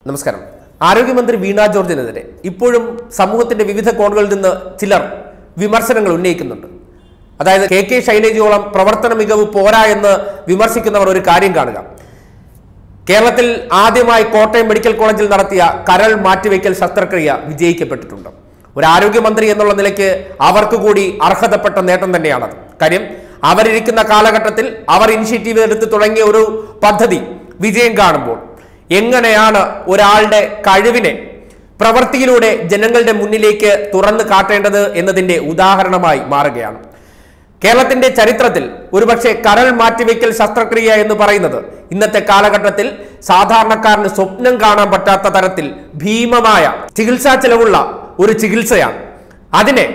നമസ്കാരം ആരോഗ്യമന്ത്രി വീണ ജോർജിനെതിരെ ഇപ്പോഴും സമൂഹത്തിന്റെ വിവിധ കോണുകളിൽ നിന്ന് ചിലർ വിമർശനങ്ങൾ ഉന്നയിക്കുന്നുണ്ട് അതായത് കെ കെ ശൈലജയോളം പ്രവർത്തന മികവ് പോരാ എന്ന് വിമർശിക്കുന്നവർ ഒരു കാര്യം കാണുക കേരളത്തിൽ ആദ്യമായി കോട്ടയം മെഡിക്കൽ കോളേജിൽ നടത്തിയ കരൾ മാറ്റിവെക്കൽ ശസ്ത്രക്രിയ വിജയിക്കപ്പെട്ടിട്ടുണ്ട് ഒരു ആരോഗ്യമന്ത്രി എന്നുള്ള നിലയ്ക്ക് അവർക്ക് കൂടി അർഹതപ്പെട്ട നേട്ടം തന്നെയാണത് കാര്യം അവരിരിക്കുന്ന കാലഘട്ടത്തിൽ അവർ ഇനിഷ്യേറ്റീവ് എടുത്ത് തുടങ്ങിയ ഒരു പദ്ധതി വിജയം കാണുമ്പോൾ എങ്ങനെയാണ് ഒരാളുടെ കഴിവിനെ പ്രവൃത്തിയിലൂടെ ജനങ്ങളുടെ മുന്നിലേക്ക് തുറന്നു കാട്ടേണ്ടത് എന്നതിന്റെ ഉദാഹരണമായി മാറുകയാണ് കേരളത്തിന്റെ ചരിത്രത്തിൽ ഒരുപക്ഷെ കരൾ മാറ്റിവെക്കൽ ശസ്ത്രക്രിയ എന്ന് പറയുന്നത് ഇന്നത്തെ കാലഘട്ടത്തിൽ സാധാരണക്കാരന് സ്വപ്നം കാണാൻ പറ്റാത്ത തരത്തിൽ ഭീമമായ ചികിത്സാ ചെലവുള്ള ഒരു ചികിത്സയാണ് അതിനെ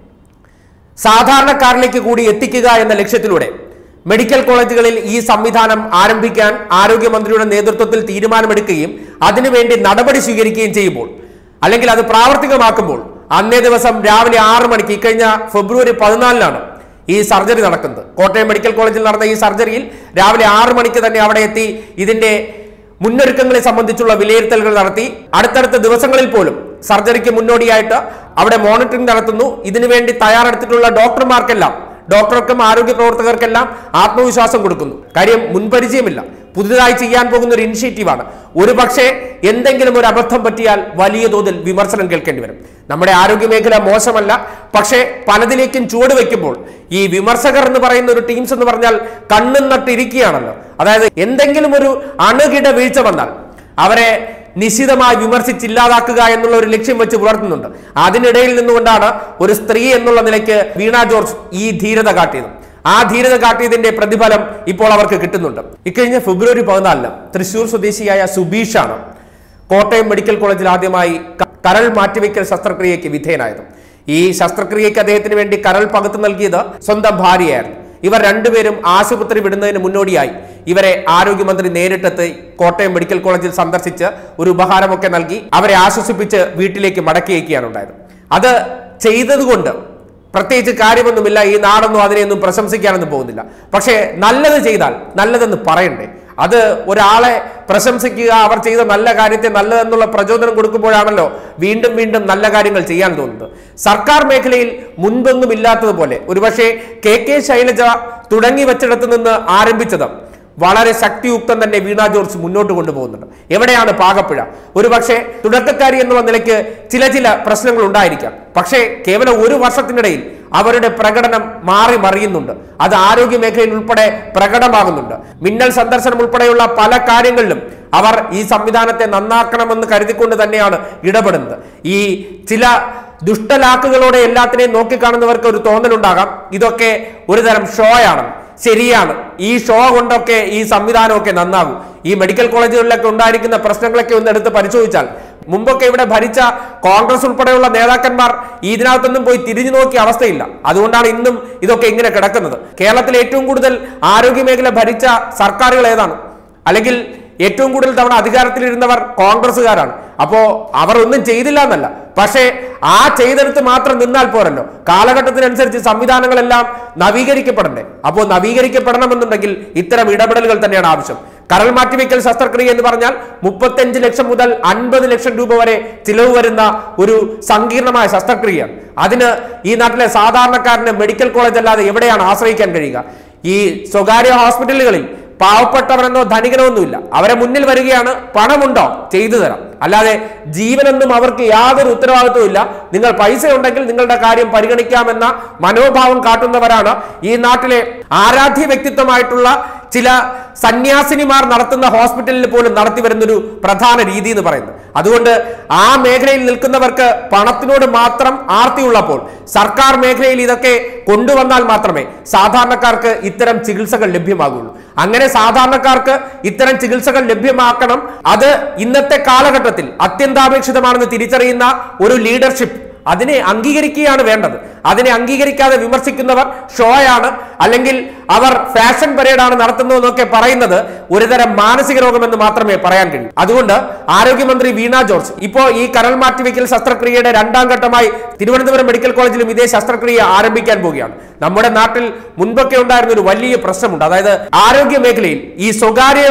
സാധാരണക്കാരിലേക്ക് കൂടി എത്തിക്കുക എന്ന ലക്ഷ്യത്തിലൂടെ മെഡിക്കൽ കോളേജുകളിൽ ഈ സംവിധാനം ആരംഭിക്കാൻ ആരോഗ്യമന്ത്രിയുടെ നേതൃത്വത്തിൽ തീരുമാനമെടുക്കുകയും അതിനുവേണ്ടി നടപടി സ്വീകരിക്കുകയും ചെയ്യുമ്പോൾ അല്ലെങ്കിൽ അത് പ്രാവർത്തികമാക്കുമ്പോൾ അന്നേ ദിവസം രാവിലെ ആറ് മണിക്ക് ഇക്കഴിഞ്ഞ ഫെബ്രുവരി പതിനാലിനാണ് ഈ സർജറി നടക്കുന്നത് കോട്ടയം മെഡിക്കൽ കോളേജിൽ നടന്ന ഈ സർജറിയിൽ രാവിലെ ആറ് മണിക്ക് തന്നെ അവിടെ എത്തി ഇതിന്റെ മുന്നൊരുക്കങ്ങളെ സംബന്ധിച്ചുള്ള വിലയിരുത്തലുകൾ നടത്തി അടുത്തടുത്ത ദിവസങ്ങളിൽ പോലും സർജറിക്ക് മുന്നോടിയായിട്ട് അവിടെ മോണിറ്ററിംഗ് നടത്തുന്നു ഇതിനുവേണ്ടി തയ്യാറെടുത്തിട്ടുള്ള ഡോക്ടർമാർക്കെല്ലാം ഡോക്ടർക്കും ആരോഗ്യ പ്രവർത്തകർക്കെല്ലാം ആത്മവിശ്വാസം കൊടുക്കുന്നു കാര്യം മുൻപരിചയമില്ല പുതുതായി ചെയ്യാൻ പോകുന്ന ഒരു ഇനിഷ്യേറ്റീവാണ് ഒരു പക്ഷേ എന്തെങ്കിലും ഒരു അബദ്ധം പറ്റിയാൽ വലിയ തോതിൽ വിമർശനം കേൾക്കേണ്ടി വരും നമ്മുടെ ആരോഗ്യ മേഖല മോശമല്ല പക്ഷേ പലതിലേക്കും ചുവട് വെക്കുമ്പോൾ ഈ വിമർശകർ എന്ന് പറയുന്ന ഒരു ടീംസ് എന്ന് പറഞ്ഞാൽ കണ്ണും നട്ടിരിക്കുകയാണല്ലോ അതായത് എന്തെങ്കിലും ഒരു അണുകിട വീഴ്ച വന്നാൽ അവരെ നിശിതമായി വിമർശിച്ചില്ലാതാക്കുക എന്നുള്ള ഒരു ലക്ഷ്യം വെച്ച് പുലർത്തുന്നുണ്ട് അതിനിടയിൽ നിന്നുകൊണ്ടാണ് ഒരു സ്ത്രീ എന്നുള്ള നിലയ്ക്ക് വീണ ജോർജ് ഈ ധീരത കാട്ടിയത് ആ ധീരത കാട്ടിയതിന്റെ പ്രതിഫലം ഇപ്പോൾ അവർക്ക് കിട്ടുന്നുണ്ട് ഇക്കഴിഞ്ഞ ഫെബ്രുവരി പതിനാലിന് തൃശൂർ സ്വദേശിയായ സുബീഷാണ് കോട്ടയം മെഡിക്കൽ കോളേജിൽ ആദ്യമായി ക- കരൾ മാറ്റിവെക്കൽ ശസ്ത്രക്രിയയ്ക്ക് വിധേയനായത് ഈ ശസ്ത്രക്രിയയ്ക്ക് അദ്ദേഹത്തിന് വേണ്ടി കരൾ പകുത്തു നൽകിയത് സ്വന്തം ഭാര്യയായിരുന്നു ഇവർ രണ്ടുപേരും ആശുപത്രി വിടുന്നതിന് മുന്നോടിയായി ഇവരെ ആരോഗ്യമന്ത്രി നേരിട്ടെത്തി കോട്ടയം മെഡിക്കൽ കോളേജിൽ സന്ദർശിച്ച് ഒരു ഉപഹാരമൊക്കെ നൽകി അവരെ ആശ്വസിപ്പിച്ച് വീട്ടിലേക്ക് മടക്കിയേക്കുകയാണ് ഉണ്ടായത് അത് ചെയ്തതുകൊണ്ട് പ്രത്യേകിച്ച് കാര്യമൊന്നുമില്ല ഈ നാടൊന്നും അതിനെയൊന്നും പ്രശംസിക്കാനൊന്നും പോകുന്നില്ല പക്ഷേ നല്ലത് ചെയ്താൽ നല്ലതെന്ന് പറയണ്ടേ അത് ഒരാളെ പ്രശംസിക്കുക അവർ ചെയ്ത നല്ല കാര്യത്തെ നല്ലതെന്നുള്ള പ്രചോദനം കൊടുക്കുമ്പോഴാണല്ലോ വീണ്ടും വീണ്ടും നല്ല കാര്യങ്ങൾ ചെയ്യാൻ തോന്നുന്നത് സർക്കാർ മേഖലയിൽ മുൻപൊന്നും ഇല്ലാത്തതുപോലെ ഒരുപക്ഷെ കെ കെ ശൈലജ തുടങ്ങി വെച്ചിടത്ത് നിന്ന് ആരംഭിച്ചത് വളരെ ശക്തിയുക്തം തന്നെ വീണ ജോർജ് മുന്നോട്ട് കൊണ്ടുപോകുന്നുണ്ട് എവിടെയാണ് പാകപ്പിഴ ഒരുപക്ഷെ തുടക്കക്കാരി എന്നുള്ള നിലയ്ക്ക് ചില ചില പ്രശ്നങ്ങൾ ഉണ്ടായിരിക്കാം പക്ഷേ കേവലം ഒരു വർഷത്തിനിടയിൽ അവരുടെ പ്രകടനം മാറി മറിയുന്നുണ്ട് അത് ആരോഗ്യ മേഖലയിൽ ഉൾപ്പെടെ പ്രകടമാകുന്നുണ്ട് മിന്നൽ സന്ദർശനം ഉൾപ്പെടെയുള്ള പല കാര്യങ്ങളിലും അവർ ഈ സംവിധാനത്തെ നന്നാക്കണമെന്ന് കരുതിക്കൊണ്ട് തന്നെയാണ് ഇടപെടുന്നത് ഈ ചില ദുഷ്ടലാക്കുകളോടെ എല്ലാത്തിനെയും നോക്കിക്കാണുന്നവർക്ക് ഒരു തോന്നലുണ്ടാകാം ഇതൊക്കെ ഒരുതരം ഷോയാണ് ശരിയാണ് ഈ ഷോ കൊണ്ടൊക്കെ ഈ സംവിധാനമൊക്കെ നന്നാകും ഈ മെഡിക്കൽ കോളേജുകളിലൊക്കെ ഉണ്ടായിരിക്കുന്ന പ്രശ്നങ്ങളൊക്കെ ഒന്ന് എടുത്ത് പരിശോധിച്ചാൽ മുമ്പൊക്കെ ഇവിടെ ഭരിച്ച കോൺഗ്രസ് ഉൾപ്പെടെയുള്ള നേതാക്കന്മാർ ഇതിനകത്തൊന്നും പോയി തിരിഞ്ഞു നോക്കിയ അവസ്ഥയില്ല അതുകൊണ്ടാണ് ഇന്നും ഇതൊക്കെ ഇങ്ങനെ കിടക്കുന്നത് കേരളത്തിൽ ഏറ്റവും കൂടുതൽ ആരോഗ്യ മേഖല ഭരിച്ച സർക്കാരുകൾ ഏതാണ് അല്ലെങ്കിൽ ഏറ്റവും കൂടുതൽ തവണ അധികാരത്തിലിരുന്നവർ കോൺഗ്രസ്സുകാരാണ് അപ്പോ അവർ ഒന്നും ചെയ്തില്ല എന്നല്ല പക്ഷേ ആ ചെയ്തെടുത്ത് മാത്രം നിന്നാൽ പോരല്ലോ കാലഘട്ടത്തിനനുസരിച്ച് സംവിധാനങ്ങളെല്ലാം നവീകരിക്കപ്പെടണ്ടേ അപ്പോൾ നവീകരിക്കപ്പെടണമെന്നുണ്ടെങ്കിൽ ഇത്തരം ഇടപെടലുകൾ തന്നെയാണ് ആവശ്യം കരൾ മാറ്റിവെക്കൽ ശസ്ത്രക്രിയ എന്ന് പറഞ്ഞാൽ മുപ്പത്തഞ്ച് ലക്ഷം മുതൽ അൻപത് ലക്ഷം രൂപ വരെ ചിലവ് വരുന്ന ഒരു സങ്കീർണമായ ശസ്ത്രക്രിയയാണ് അതിന് ഈ നാട്ടിലെ സാധാരണക്കാരന് മെഡിക്കൽ കോളേജ് അല്ലാതെ എവിടെയാണ് ആശ്രയിക്കാൻ കഴിയുക ഈ സ്വകാര്യ ഹോസ്പിറ്റലുകളിൽ പാവപ്പെട്ടവരെന്നോ ധനികനോ ഒന്നുമില്ല അവരെ മുന്നിൽ വരികയാണ് പണമുണ്ടോ ചെയ്തു തരാം അല്ലാതെ ജീവനൊന്നും അവർക്ക് യാതൊരു ഉത്തരവാദിത്വവും ഇല്ല നിങ്ങൾ പൈസ ഉണ്ടെങ്കിൽ നിങ്ങളുടെ കാര്യം പരിഗണിക്കാമെന്ന മനോഭാവം കാട്ടുന്നവരാണ് ഈ നാട്ടിലെ ആരാധ്യ വ്യക്തിത്വമായിട്ടുള്ള ചില സന്യാസിനിമാർ നടത്തുന്ന ഹോസ്പിറ്റലിൽ പോലും നടത്തി വരുന്നൊരു പ്രധാന രീതി എന്ന് പറയുന്നത് അതുകൊണ്ട് ആ മേഖലയിൽ നിൽക്കുന്നവർക്ക് പണത്തിനോട് മാത്രം ആർത്തിയുള്ളപ്പോൾ സർക്കാർ മേഖലയിൽ ഇതൊക്കെ കൊണ്ടുവന്നാൽ മാത്രമേ സാധാരണക്കാർക്ക് ഇത്തരം ചികിത്സകൾ ലഭ്യമാകുള്ളൂ അങ്ങനെ സാധാരണക്കാർക്ക് ഇത്തരം ചികിത്സകൾ ലഭ്യമാക്കണം അത് ഇന്നത്തെ കാലഘട്ടത്തിൽ അത്യന്താപേക്ഷിതമാണെന്ന് തിരിച്ചറിയുന്ന ഒരു ലീഡർഷിപ്പ് അതിനെ അംഗീകരിക്കുകയാണ് വേണ്ടത് അതിനെ അംഗീകരിക്കാതെ വിമർശിക്കുന്നവർ ഷോയാണ് അല്ലെങ്കിൽ അവർ ഫാഷൻ പരേഡാണ് നടത്തുന്നതെന്നൊക്കെ പറയുന്നത് ഒരുതരം മാനസിക രോഗമെന്ന് മാത്രമേ പറയാൻ കഴിയൂ അതുകൊണ്ട് ആരോഗ്യമന്ത്രി വീണ ജോർജ് ഇപ്പോ ഈ കരൾ മാറ്റിവെക്കൽ ശസ്ത്രക്രിയയുടെ രണ്ടാം ഘട്ടമായി തിരുവനന്തപുരം മെഡിക്കൽ കോളേജിലും ഇതേ ശസ്ത്രക്രിയ ആരംഭിക്കാൻ പോവുകയാണ് നമ്മുടെ നാട്ടിൽ മുൻപൊക്കെ ഉണ്ടായിരുന്ന ഒരു വലിയ പ്രശ്നമുണ്ട് അതായത് ആരോഗ്യ മേഖലയിൽ ഈ സ്വകാര്യ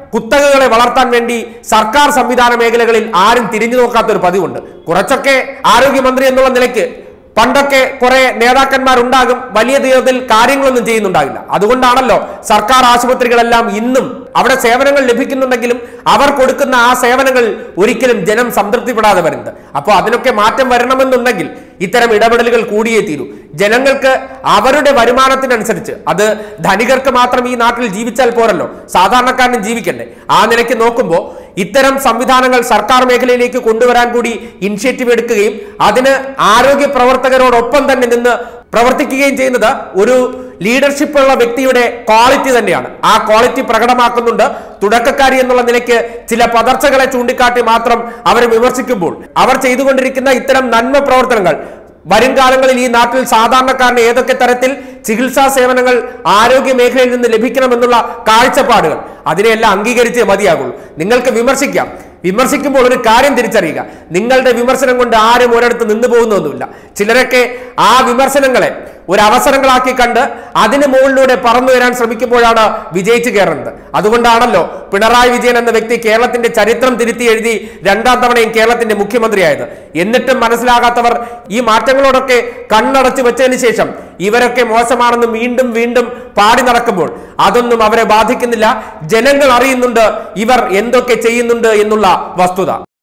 കുത്തകകളെ വളർത്താൻ വേണ്ടി സർക്കാർ സംവിധാന മേഖലകളിൽ ആരും തിരിഞ്ഞു നോക്കാത്ത ഒരു പതിവുണ്ട് കുറച്ചൊക്കെ ആരോഗ്യമന്ത്രി എന്നുള്ള നിലയ്ക്ക് പണ്ടൊക്കെ കുറെ നേതാക്കന്മാരുണ്ടാകും വലിയ തോതിൽ കാര്യങ്ങളൊന്നും ചെയ്യുന്നുണ്ടാകില്ല അതുകൊണ്ടാണല്ലോ സർക്കാർ ആശുപത്രികളെല്ലാം ഇന്നും അവിടെ സേവനങ്ങൾ ലഭിക്കുന്നുണ്ടെങ്കിലും അവർ കൊടുക്കുന്ന ആ സേവനങ്ങൾ ഒരിക്കലും ജനം സംതൃപ്തിപ്പെടാതെ വരുന്നത് അപ്പോൾ അതിനൊക്കെ മാറ്റം വരണമെന്നുണ്ടെങ്കിൽ ഇത്തരം ഇടപെടലുകൾ കൂടിയേ തീരൂ ജനങ്ങൾക്ക് അവരുടെ വരുമാനത്തിനനുസരിച്ച് അത് ധനികർക്ക് മാത്രം ഈ നാട്ടിൽ ജീവിച്ചാൽ പോരല്ലോ സാധാരണക്കാരനും ജീവിക്കണ്ടേ ആ നിലയ്ക്ക് നോക്കുമ്പോൾ ഇത്തരം സംവിധാനങ്ങൾ സർക്കാർ മേഖലയിലേക്ക് കൊണ്ടുവരാൻ കൂടി ഇനിഷ്യേറ്റീവ് എടുക്കുകയും അതിന് ആരോഗ്യ പ്രവർത്തകരോടൊപ്പം തന്നെ നിന്ന് പ്രവർത്തിക്കുകയും ചെയ്യുന്നത് ഒരു ലീഡർഷിപ്പ് ഉള്ള വ്യക്തിയുടെ ക്വാളിറ്റി തന്നെയാണ് ആ ക്വാളിറ്റി പ്രകടമാക്കുന്നുണ്ട് തുടക്കക്കാരി എന്നുള്ള നിലയ്ക്ക് ചില പതർച്ചകളെ ചൂണ്ടിക്കാട്ടി മാത്രം അവരെ വിമർശിക്കുമ്പോൾ അവർ ചെയ്തുകൊണ്ടിരിക്കുന്ന ഇത്തരം നന്മ പ്രവർത്തനങ്ങൾ വരും കാലങ്ങളിൽ ഈ നാട്ടിൽ സാധാരണക്കാരന് ഏതൊക്കെ തരത്തിൽ ചികിത്സാ സേവനങ്ങൾ ആരോഗ്യ മേഖലയിൽ നിന്ന് ലഭിക്കണമെന്നുള്ള കാഴ്ചപ്പാടുകൾ അതിനെയെല്ലാം അംഗീകരിച്ചേ മതിയാകുള്ളൂ നിങ്ങൾക്ക് വിമർശിക്കാം വിമർശിക്കുമ്പോൾ ഒരു കാര്യം തിരിച്ചറിയുക നിങ്ങളുടെ വിമർശനം കൊണ്ട് ആരും ഒരിടത്ത് നിന്നു പോകുന്നൊന്നുമില്ല ചിലരൊക്കെ ആ വിമർശനങ്ങളെ ഒരു അവസരങ്ങളാക്കി കണ്ട് അതിന് മുകളിലൂടെ പറന്നു വരാൻ ശ്രമിക്കുമ്പോഴാണ് വിജയിച്ചു കയറുന്നത് അതുകൊണ്ടാണല്ലോ പിണറായി വിജയൻ എന്ന വ്യക്തി കേരളത്തിന്റെ ചരിത്രം തിരുത്തി എഴുതി രണ്ടാം തവണയും കേരളത്തിന്റെ മുഖ്യമന്ത്രിയായത് എന്നിട്ടും മനസ്സിലാകാത്തവർ ഈ മാറ്റങ്ങളോടൊക്കെ കണ്ണടച്ചു വെച്ചതിന് ശേഷം ഇവരൊക്കെ മോശമാണെന്ന് വീണ്ടും വീണ്ടും പാടി നടക്കുമ്പോൾ അതൊന്നും അവരെ ബാധിക്കുന്നില്ല ജനങ്ങൾ അറിയുന്നുണ്ട് ഇവർ എന്തൊക്കെ ചെയ്യുന്നുണ്ട് എന്നുള്ള വസ്തുത